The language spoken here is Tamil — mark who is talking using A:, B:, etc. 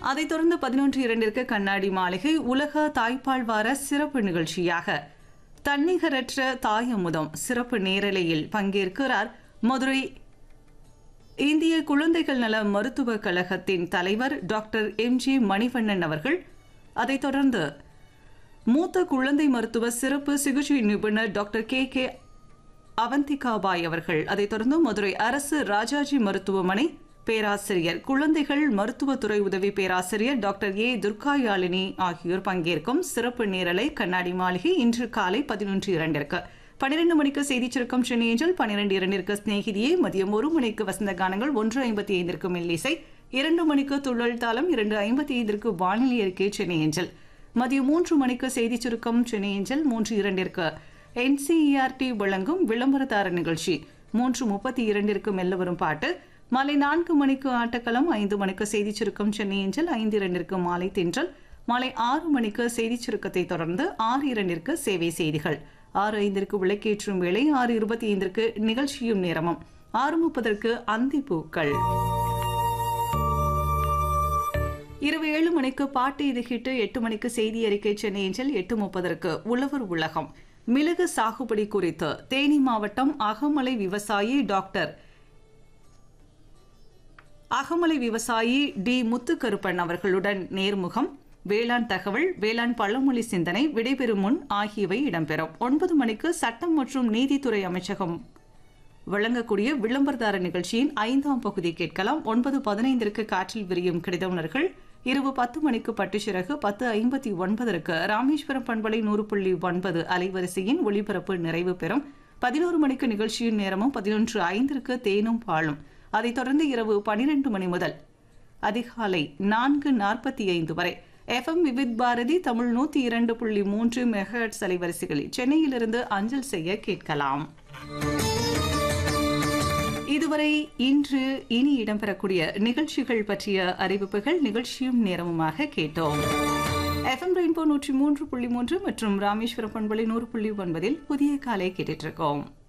A: அதைத் தொடர்ந்து பதினொன்று இரண்டிற்கு கண்ணாடி மாளிகை உலக தாய்ப்பால் வார சிறப்பு நிகழ்ச்சியாக தன்னிகரற்ற தாயமுதம் சிறப்பு நேரலையில் பங்கேற்கிறார் மதுரை இந்திய குழந்தைகள் நல மருத்துவக் கழகத்தின் தலைவர் டாக்டர் எம் ஜி மணிவண்ணன் அவர்கள் அதைத் தொடர்ந்து மூத்த குழந்தை மருத்துவ சிறப்பு சிகிச்சை நிபுணர் டாக்டர் கே கே அவந்திகாபாய் அவர்கள் அதைத் தொடர்ந்து மதுரை அரசு ராஜாஜி மருத்துவமனை பேராசிரியர் குழந்தைகள் மருத்துவத்துறை உதவி பேராசிரியர் டாக்டர் ஏ துர்காயாளினி ஆகியோர் பங்கேற்கும் சிறப்பு நேரலை கண்ணாடி மாளிகை இன்று காலை பதினொன்று இரண்டிற்கு பன்னிரண்டு மணிக்கு செய்திச் சுருக்கம் சென்னை ஏஞ்சல் பன்னிரண்டு இரண்டிற்கு ஸ்நேகிதியே மதியம் ஒரு மணிக்கு வசந்த கானங்கள் ஒன்று ஐம்பத்தி ஐந்திற்கு மெல்லிசை இரண்டு மணிக்கு துள்ளல் தாளம் இரண்டு ஐம்பத்தி ஐந்திற்கு வானிலை அறிக்கை சென்னை ஏஞ்சல் மதியம் மூன்று மணிக்கு செய்திச் சுருக்கம் சென்னை ஏஞ்சல் மூன்று இரண்டிற்கு என்சிஇஆர்டி வழங்கும் விளம்பரதார நிகழ்ச்சி மூன்று முப்பத்தி இரண்டிற்கு மெல்ல வரும் பாட்டு மாலை நான்கு மணிக்கு ஆட்டக்களம் ஐந்து மணிக்கு செய்திச் சுருக்கம் சென்னை ஏஞ்சல் ஐந்து இரண்டிற்கு மாலை தென்றல் மாலை ஆறு மணிக்கு செய்திச் சுருக்கத்தை தொடர்ந்து ஆறு இரண்டிற்கு சேவை செய்திகள் ஆறு ஐந்திற்கு விளக்கேற்றும் வேளை ஆறு இருபத்தி ஐந்திற்கு நிகழ்ச்சியும் நேரமும் ஆறு முப்பதற்கு அந்தி பூக்கள் இரவு ஏழு மணிக்கு பாட்டு இது ஹிட்டு எட்டு மணிக்கு செய்தி அறிக்கை சென்னை ஏஞ்சல் எட்டு முப்பதற்கு உழவர் உலகம் மிளகு சாகுபடி குறித்து தேனி மாவட்டம் அகமலை விவசாயி டாக்டர் அகமலை விவசாயி டி முத்துக்கருப்பன் அவர்களுடன் நேர்முகம் வேளாண் தகவல் வேளாண் பழமொழி சிந்தனை விடைபெறும் முன் ஆகியவை இடம்பெறும் ஒன்பது மணிக்கு சட்டம் மற்றும் நீதித்துறை அமைச்சகம் வழங்கக்கூடிய விளம்பரதார நிகழ்ச்சியின் ஐந்தாம் பகுதி கேட்கலாம் ஒன்பது பதினைந்திற்கு காற்றில் விரியும் கிடைத்தவுணர்கள் இரவு பத்து மணிக்கு பட்டுச்சிறகு பத்து ஐம்பத்தி ஒன்பதற்கு ராமேஸ்வரம் பண்பலை நூறு புள்ளி ஒன்பது அலைவரிசையின் ஒளிபரப்பு நிறைவு பெறும் பதினோரு மணிக்கு நிகழ்ச்சியின் நேரமும் பதினொன்று ஐந்திற்கு தேனும் பாலும் அதைத் தொடர்ந்து இரவு பனிரெண்டு மணி முதல் அதிகாலை நான்கு நாற்பத்தி ஐந்து வரை எஃப்எம் விவித் பாரதி தமிழ் நூத்தி இரண்டு புள்ளி மூன்று மெகட்ஸ் அலைவரிசைகளில் சென்னையிலிருந்து அஞ்சல் செய்ய கேட்கலாம் இதுவரை இன்று இனி இடம்பெறக்கூடிய நிகழ்ச்சிகள் பற்றிய அறிவிப்புகள் நிகழ்ச்சியும் நேரமுமாக கேட்டோம் எஃப்எம் ரெயின்போ நூற்றி மூன்று புள்ளி மூன்று மற்றும் ராமேஸ்வரம் பண்பலை நூறு புள்ளி ஒன்பதில் புதிய காலை கேட்டுட்டு இருக்கோம்